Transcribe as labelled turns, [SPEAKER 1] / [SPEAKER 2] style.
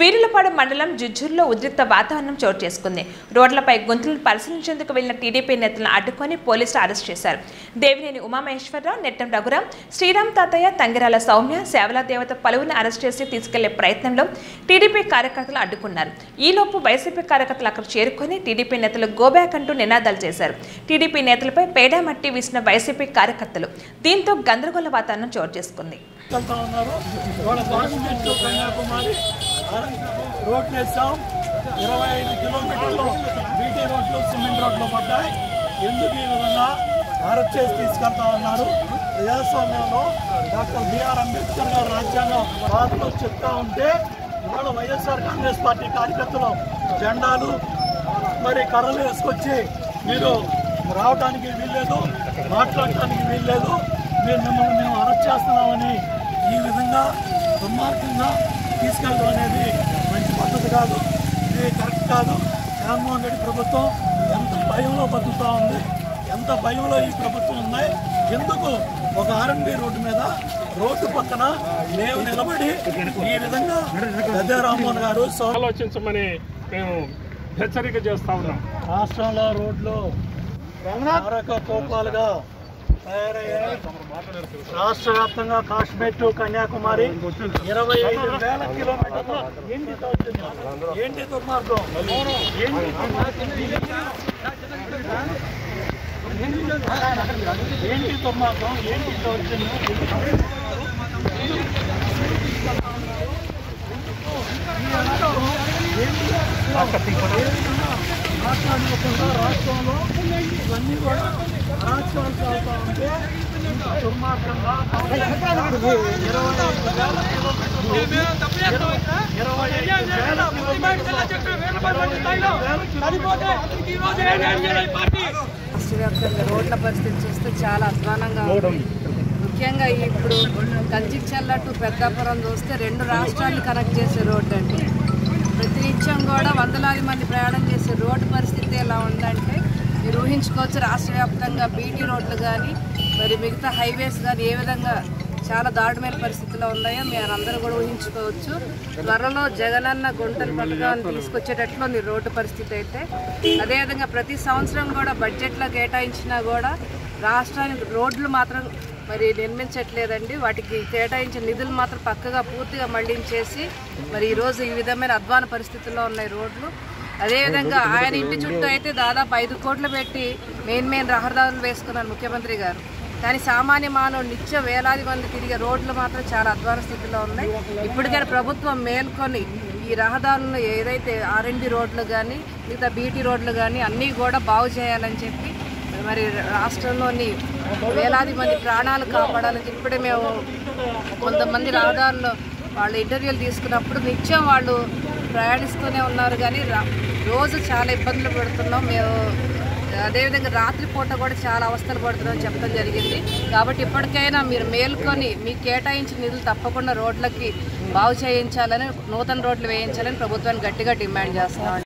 [SPEAKER 1] వీరులపాడు మండలం జుజ్జూరులో ఉద్రిక్త వాతావరణం చోటు చేసుకుంది రోడ్లపై గొంతులను పరిశీలించేందుకు వెళ్లిన టీడీపీ నేతలను అడ్డుకొని పోలీసులు అరెస్ట్ చేశారు దేవినేని ఉమామహేశ్వరరావు నెట్టం రఘురాం శ్రీరామ్ తాతయ్య తంగిరాల సౌమ్య సేవల దేవత పలువురిని అరెస్ట్ చేసి తీసుకెళ్లే ప్రయత్నంలో టీడీపీ కార్యకర్తలు అడ్డుకున్నారు ఈలోపు వైసీపీ కార్యకర్తలు అక్కడ చేరుకొని టీడీపీ నేతలు గోబ్యాక్ అంటూ నినాదాలు చేశారు టీడీపీ నేతలపై పేడా మట్టి వీసిన వైసీపీ కార్యకర్తలు దీంతో గందరగోళ వాతావరణం చోటు చేసుకుంది
[SPEAKER 2] వెళ్తా ఉన్నారు వాళ్ళ పార్లమెంట్ కన్యాకుమారి రోడ్ వేసాం ఇరవై ఐదు కిలోమీటర్లు బీటీ రోడ్లు సిమెంట్ రోడ్లు పడ్డాయి ఎందుకు ఈ విధంగా అరెస్ట్ చేసి తీసుకెళ్తా ఉన్నారు ప్రజాస్వామ్యంలో డాక్టర్ బిఆర్ అంబేద్కర్ గారు రాజ్యాంగం బాధలో చెప్తా ఉంటే ఇవాళ వైఎస్ఆర్ కాంగ్రెస్ పార్టీ కార్యకర్తలు జెండాలు మరి కర్రలు వేసుకొచ్చి మీరు రావడానికి వీల్లేదు మాట్లాడటానికి వీల్లేదు మీరు మిమ్మల్ని మేము అరెస్ట్ చేస్తున్నామని ఈ విధంగా దుర్మార్గంగా తీసుకెళ్ళడం అనేది మంచి పద్ధతి కాదు ఇది కరెక్ట్ కాదు జగన్మోహన్ రెడ్డి ప్రభుత్వం ఎంత భయంలో బతుకుతూ ఉంది ఎంత భయంలో ఈ ప్రభుత్వం ఉన్నాయి ఎందుకు ఒక ఆర్ఎంబి రోడ్డు మీద రోడ్డు పక్కన మేము నిలబడి ఈ విధంగా గద్దె రామ్మోహన్ గారు సో
[SPEAKER 3] ఆలోచించమని మేము హెచ్చరిక చేస్తా ఉన్నాం
[SPEAKER 2] రాష్ట్రంలో రోడ్లు నరక కోపాలుగా తయారయ్యాయి రాష్ట్ర వ్యాప్తంగా కాశ్మీర్ టు కన్యాకుమారి ఇరవై ఐదు వేల కిలోమీటర్లు ఏంటి దౌర్జన్యం? ఏంటి దుర్మార్గం ఏంటి దుర్మార్గం? ఏంటి దుర్మార్గం ఏంటి దౌర్జన్యం మాట్లాడుకోకుండా రాష్ట్రంలో ఇవన్నీ కూడా అరాచకాలు సాగుతూ ఉంటే ఇంత దుర్మార్గంగా ఇరవై ఐదు వేల కిలోమీటర్లు ఇరవై ఐదు వేల
[SPEAKER 4] రాష్ట్ర వ్యాప్తంగా రోడ్ల పరిస్థితి చూస్తే చాలా అధ్వానంగా ఉంది ముఖ్యంగా ఇప్పుడు కంచిచల్ల టు పెద్దాపురం చూస్తే రెండు రాష్ట్రాలు కనెక్ట్ చేసే రోడ్డు అండి ప్రతినిత్యం కూడా వందలాది మంది ప్రయాణం చేసే రోడ్డు పరిస్థితి ఎలా ఉందంటే మీరు ఊహించుకోవచ్చు రాష్ట్ర వ్యాప్తంగా బీటీ రోడ్లు కానీ మరి మిగతా హైవేస్ కానీ ఏ విధంగా చాలా దారుణమైన పరిస్థితిలో ఉన్నాయో మీరు అందరూ కూడా ఊహించుకోవచ్చు త్వరలో జగనన్న గుంటల పథకాన్ని తీసుకొచ్చేటట్లు ఉంది రోడ్డు పరిస్థితి అయితే అదేవిధంగా ప్రతి సంవత్సరం కూడా బడ్జెట్లో కేటాయించినా కూడా రాష్ట్రానికి రోడ్లు మాత్రం మరి నిర్మించట్లేదండి వాటికి కేటాయించిన నిధులు మాత్రం పక్కగా పూర్తిగా మళ్లించేసి మరి ఈరోజు ఈ విధమైన అధ్వాన పరిస్థితుల్లో ఉన్నాయి రోడ్లు అదేవిధంగా ఆయన ఇంటి చుట్టూ అయితే దాదాపు ఐదు కోట్లు పెట్టి మెయిన్ మెయిన్ రహదారులు వేసుకున్నారు ముఖ్యమంత్రి గారు కానీ సామాన్య మానవుడు నిత్యం వేలాది మంది తిరిగే రోడ్లు మాత్రం చాలా అధ్వాన స్థితిలో ఉన్నాయి ఇప్పటికైనా ప్రభుత్వం మేల్కొని ఈ రహదారులను ఏదైతే ఆర్ఎండి రోడ్లు కానీ మిగతా బీటీ రోడ్లు కానీ అన్నీ కూడా బాగు చేయాలని చెప్పి మరి రాష్ట్రంలోని వేలాది మంది ప్రాణాలు కాపాడాలని ఇప్పుడే మేము కొంతమంది రహదారుల్లో వాళ్ళు ఇంటర్వ్యూలు తీసుకున్నప్పుడు నిత్యం వాళ్ళు ప్రయాణిస్తూనే ఉన్నారు కానీ రా- రోజు చాలా ఇబ్బందులు పడుతున్నాం మేము అదేవిధంగా రాత్రిపూట కూడా చాలా అవస్థలు పడుతున్నాం చెప్పడం జరిగింది కాబట్టి ఇప్పటికైనా మీరు మేల్కొని మీకు కేటాయించిన నిధులు తప్పకుండా రోడ్లకి బాగు చేయించాలని నూతన రోడ్లు వేయించాలని ప్రభుత్వాన్ని గట్టిగా డిమాండ్ చేస్తున్నాం